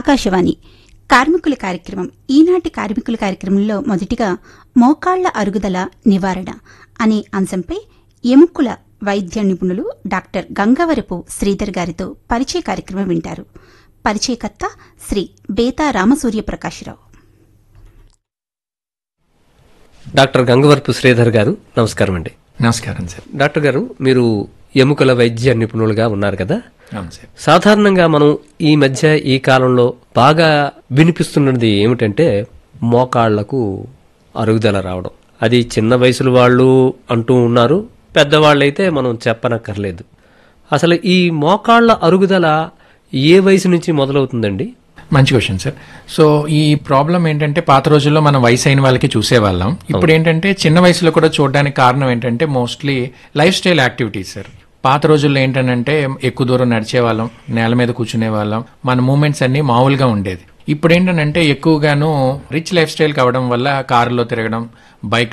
ఆకాశవాణి కార్మికుల కార్యక్రమం ఈనాటి కార్మికుల కార్యక్రమంలో మొదటిగా మోకాళ్ల అరుగుదల నివారణ అనే అంశంపై ఎముకల వైద్య నిపుణులు డాక్టర్ గంగవరపు శ్రీధర్ గారితో పరిచయ కార్యక్రమం వింటారు పరిచయకర్త శ్రీ బేతా రామసూర్య ప్రకాశ్రావు డాక్టర్ గంగవరపు శ్రీధర్ గారు నమస్కారం అండి నమస్కారం సార్ డాక్టర్ గారు మీరు ఎముకల వైద్య నిపుణులుగా ఉన్నారు కదా అవును సార్ సాధారణంగా మనం ఈ మధ్య ఈ కాలంలో బాగా వినిపిస్తున్నది ఏమిటంటే మోకాళ్లకు అరుగుదల రావడం అది చిన్న వయసుల వాళ్ళు అంటూ ఉన్నారు పెద్దవాళ్ళైతే మనం చెప్పనక్కర్లేదు అసలు ఈ మోకాళ్ల అరుగుదల ఏ వయసు నుంచి మొదలవుతుందండి మంచి క్వశ్చన్ సార్ సో ఈ ప్రాబ్లం ఏంటంటే పాత రోజుల్లో మనం వయసు అయిన వాళ్ళకి చూసేవాళ్ళం ఇప్పుడు ఏంటంటే చిన్న వయసులో కూడా చూడడానికి కారణం ఏంటంటే mostly lifestyle activities sir పాత రోజుల్లో ఏంటంటే ఎక్కువ దూరం నడిచే వాళ్ళం నేల మీద కూర్చునే వాళ్ళం మన మూమెంట్స్ అన్ని మామూలుగా ఉండేది ఇప్పుడు ఏంటంటే ఎక్కువగాను రిచ్ లైఫ్ స్టైల్ కావడం వల్ల కారులో తిరగడం బైక్